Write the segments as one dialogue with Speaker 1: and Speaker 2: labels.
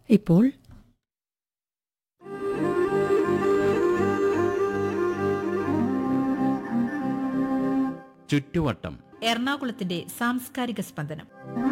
Speaker 1: ഇപ്പോൾ
Speaker 2: ചുറ്റുവട്ടം
Speaker 3: എറണാകുളത്തിന്റെ സാംസ്കാരിക സ്പന്ദനം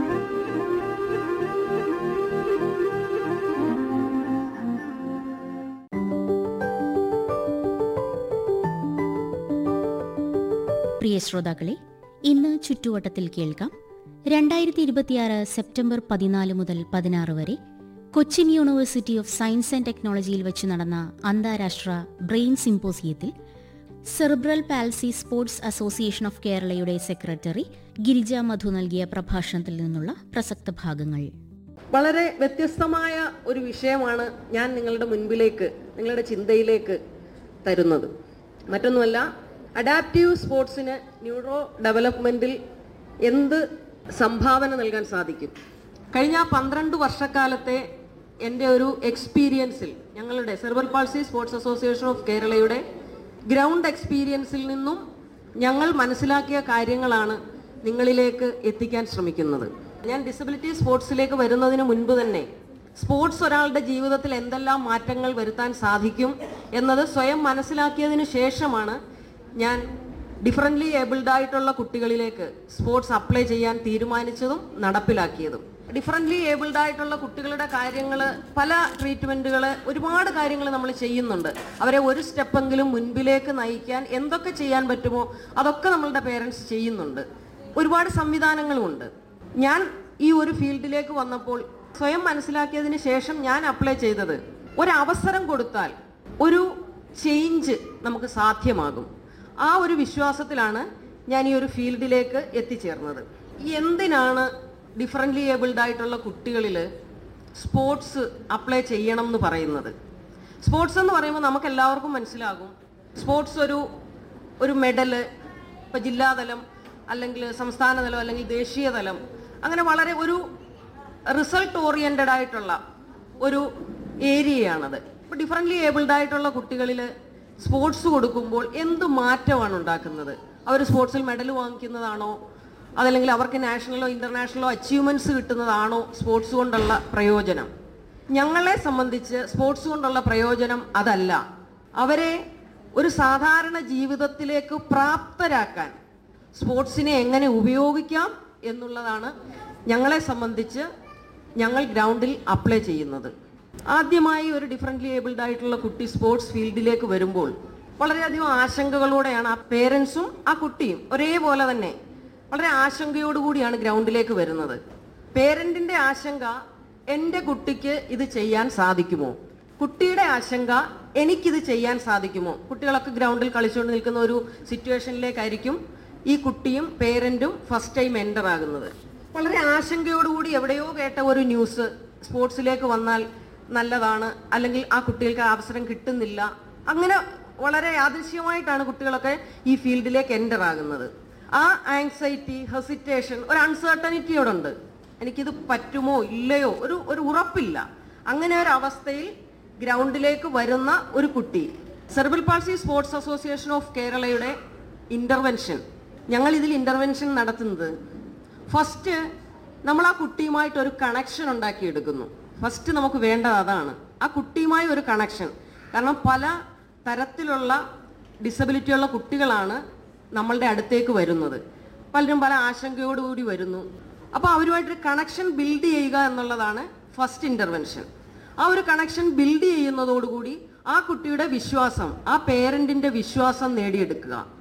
Speaker 4: പ്രിയ ശ്രോതാക്കളെ ഇന്ന് ചുറ്റുവട്ടത്തിൽ കേൾക്കാം രണ്ടായിരത്തി ഇരുപത്തിയാറ് സെപ്റ്റംബർ പതിനാല് മുതൽ പതിനാറ് വരെ Cochin university of science and ടെക്നോളജിയിൽ വെച്ച് നടന്ന അന്താരാഷ്ട്ര ബ്രെയിൻ സിംപോസിയത്തിൽ cerebral palsy sports association of കേരളയുടെ സെക്രട്ടറി ഗിരിജ മധു നൽകിയ പ്രഭാഷണത്തിൽ നിന്നുള്ള പ്രസക്ത ഭാഗങ്ങൾ
Speaker 5: വളരെ വ്യത്യസ്തമായ ഒരു വിഷയമാണ് ഞാൻ നിങ്ങളുടെ മുൻപിലേക്ക് നിങ്ങളുടെ ചിന്തയിലേക്ക് തരുന്നത് മറ്റൊന്നുമല്ല അഡാപ്റ്റീവ് സ്പോർട്സിന് ന്യൂറോ ഡെവലപ്മെൻറ്റിൽ എന്ത് സംഭാവന നൽകാൻ സാധിക്കും കഴിഞ്ഞ പന്ത്രണ്ട് വർഷക്കാലത്തെ എൻ്റെ ഒരു എക്സ്പീരിയൻസിൽ ഞങ്ങളുടെ cerebral palsy sports association of കേരളയുടെ ഗ്രൗണ്ട് എക്സ്പീരിയൻസിൽ നിന്നും ഞങ്ങൾ മനസ്സിലാക്കിയ കാര്യങ്ങളാണ് നിങ്ങളിലേക്ക് എത്തിക്കാൻ ശ്രമിക്കുന്നത് ഞാൻ ഡിസബിലിറ്റി സ്പോർട്സിലേക്ക് വരുന്നതിന് മുൻപ് തന്നെ സ്പോർട്സ് ഒരാളുടെ ജീവിതത്തിൽ എന്തെല്ലാം മാറ്റങ്ങൾ വരുത്താൻ സാധിക്കും എന്നത് സ്വയം മനസ്സിലാക്കിയതിന് ശേഷമാണ് ഞാൻ ഡിഫറൻ്റ്ലി ഏബിൾഡ് ആയിട്ടുള്ള കുട്ടികളിലേക്ക് സ്പോർട്സ് അപ്ലൈ ചെയ്യാൻ തീരുമാനിച്ചതും നടപ്പിലാക്കിയതും ഡിഫറൻ്റ്ലി ഏബിൾഡ് ആയിട്ടുള്ള കുട്ടികളുടെ കാര്യങ്ങൾ പല ട്രീറ്റ്മെൻറ്റുകൾ ഒരുപാട് കാര്യങ്ങൾ നമ്മൾ ചെയ്യുന്നുണ്ട് അവരെ ഒരു സ്റ്റെപ്പെങ്കിലും മുൻപിലേക്ക് നയിക്കാൻ എന്തൊക്കെ ചെയ്യാൻ പറ്റുമോ അതൊക്കെ നമ്മളുടെ പേരൻസ് ചെയ്യുന്നുണ്ട് ഒരുപാട് സംവിധാനങ്ങളുമുണ്ട് ഞാൻ ഈ ഒരു ഫീൽഡിലേക്ക് വന്നപ്പോൾ സ്വയം മനസ്സിലാക്കിയതിന് ശേഷം ഞാൻ അപ്ലൈ ചെയ്തത് ഒരവസരം കൊടുത്താൽ ഒരു ചേഞ്ച് നമുക്ക് സാധ്യമാകും ആ ഒരു വിശ്വാസത്തിലാണ് ഞാൻ ഈ ഒരു ഫീൽഡിലേക്ക് എത്തിച്ചേർന്നത് എന്തിനാണ് ഡിഫറൻ്റ്ലി ഏബിൾഡ് ആയിട്ടുള്ള കുട്ടികളിൽ സ്പോർട്സ് അപ്ലൈ ചെയ്യണം എന്ന് പറയുന്നത് സ്പോർട്സ് എന്ന് പറയുമ്പോൾ നമുക്ക് എല്ലാവർക്കും മനസ്സിലാകും സ്പോർട്സ് ഒരു ഒരു മെഡല് ഇപ്പോൾ ജില്ലാതലം അല്ലെങ്കിൽ സംസ്ഥാനതലം അല്ലെങ്കിൽ ദേശീയ തലം അങ്ങനെ വളരെ ഒരു റിസൾട്ട് ഓറിയൻറ്റഡ് ആയിട്ടുള്ള ഒരു ഏരിയയാണത് ഇപ്പോൾ ഡിഫറൻ്റ്ലി ഏബിൾഡ് ആയിട്ടുള്ള കുട്ടികളിൽ സ്പോർട്സ് കൊടുക്കുമ്പോൾ എന്ത് മാറ്റമാണ് ഉണ്ടാക്കുന്നത് അവർ സ്പോർട്സിൽ മെഡൽ വാങ്ങിക്കുന്നതാണോ അതല്ലെങ്കിൽ അവർക്ക് നാഷണലോ ഇൻ്റർനാഷണലോ അച്ചീവ്മെൻറ്റ്സ് കിട്ടുന്നതാണോ സ്പോർട്സ് കൊണ്ടുള്ള പ്രയോജനം ഞങ്ങളെ സംബന്ധിച്ച് സ്പോർട്സ് കൊണ്ടുള്ള പ്രയോജനം അതല്ല അവരെ ഒരു സാധാരണ ജീവിതത്തിലേക്ക് പ്രാപ്തരാക്കാൻ സ്പോർട്സിനെ എങ്ങനെ ഉപയോഗിക്കാം എന്നുള്ളതാണ് ഞങ്ങളെ സംബന്ധിച്ച് ഞങ്ങൾ ഗ്രൗണ്ടിൽ അപ്ലൈ ചെയ്യുന്നത് ആദ്യമായി ഒരു ഡിഫറൻ്റ്ലി ഏബിൾഡ് ആയിട്ടുള്ള കുട്ടി സ്പോർട്സ് ഫീൽഡിലേക്ക് വരുമ്പോൾ വളരെയധികം ആശങ്കകളോടെയാണ് ആ പേരൻസും ആ കുട്ടിയും ഒരേപോലെ തന്നെ വളരെ ആശങ്കയോടുകൂടിയാണ് ഗ്രൗണ്ടിലേക്ക് വരുന്നത് പേരൻറ്റിൻ്റെ ആശങ്ക എൻ്റെ കുട്ടിക്ക് ഇത് ചെയ്യാൻ സാധിക്കുമോ കുട്ടിയുടെ ആശങ്ക എനിക്കിത് ചെയ്യാൻ സാധിക്കുമോ കുട്ടികളൊക്കെ ഗ്രൗണ്ടിൽ കളിച്ചുകൊണ്ട് നിൽക്കുന്ന ഒരു സിറ്റുവേഷനിലേക്കായിരിക്കും ഈ കുട്ടിയും പേരൻറ്റും ഫസ്റ്റ് ടൈം എൻ്റർ ആകുന്നത് വളരെ ആശങ്കയോടുകൂടി എവിടെയോ കേട്ട ഒരു ന്യൂസ് സ്പോർട്സിലേക്ക് വന്നാൽ നല്ലതാണ് അല്ലെങ്കിൽ ആ കുട്ടികൾക്ക് അവസരം കിട്ടുന്നില്ല അങ്ങനെ വളരെ യാദൃശ്യമായിട്ടാണ് കുട്ടികളൊക്കെ ഈ ഫീൽഡിലേക്ക് എൻ്റർ ആകുന്നത് ആ ആങ്സൈറ്റി ഹെസിറ്റേഷൻ ഒരു അൺസർട്ടനിറ്റിയോടുണ്ട് എനിക്കിത് പറ്റുമോ ഇല്ലയോ ഒരു ഒരു ഉറപ്പില്ല അങ്ങനെ ഒരു അവസ്ഥയിൽ ഗ്രൗണ്ടിലേക്ക് വരുന്ന ഒരു കുട്ടി cerebral palsy sports association of കേരളയുടെ ഇൻ്റർവെൻഷൻ ഞങ്ങൾ ഇതിൽ ഇൻ്റർവെൻഷൻ നടത്തുന്നത് ഫസ്റ്റ് നമ്മൾ ആ കുട്ടിയുമായിട്ട് ഒരു കണക്ഷൻ ഉണ്ടാക്കിയെടുക്കുന്നു ഫസ്റ്റ് നമുക്ക് വേണ്ടത് അതാണ് ആ കുട്ടിയുമായി ഒരു കണക്ഷൻ കാരണം പല തരത്തിലുള്ള ഡിസബിലിറ്റി ഉള്ള കുട്ടികളാണ് നമ്മളുടെ അടുത്തേക്ക് വരുന്നത് പലരും പല ആശങ്കയോടുകൂടി വരുന്നു അപ്പോൾ അവരുമായിട്ടൊരു കണക്ഷൻ ബിൽഡ് ചെയ്യുക എന്നുള്ളതാണ് ഫസ്റ്റ് ഇൻ്റർവെൻഷൻ ആ ഒരു കണക്ഷൻ ബിൽഡ് ചെയ്യുന്നതോടുകൂടി ആ കുട്ടിയുടെ വിശ്വാസം ആ പേരൻറ്റിൻ്റെ വിശ്വാസം നേടിയെടുക്കുക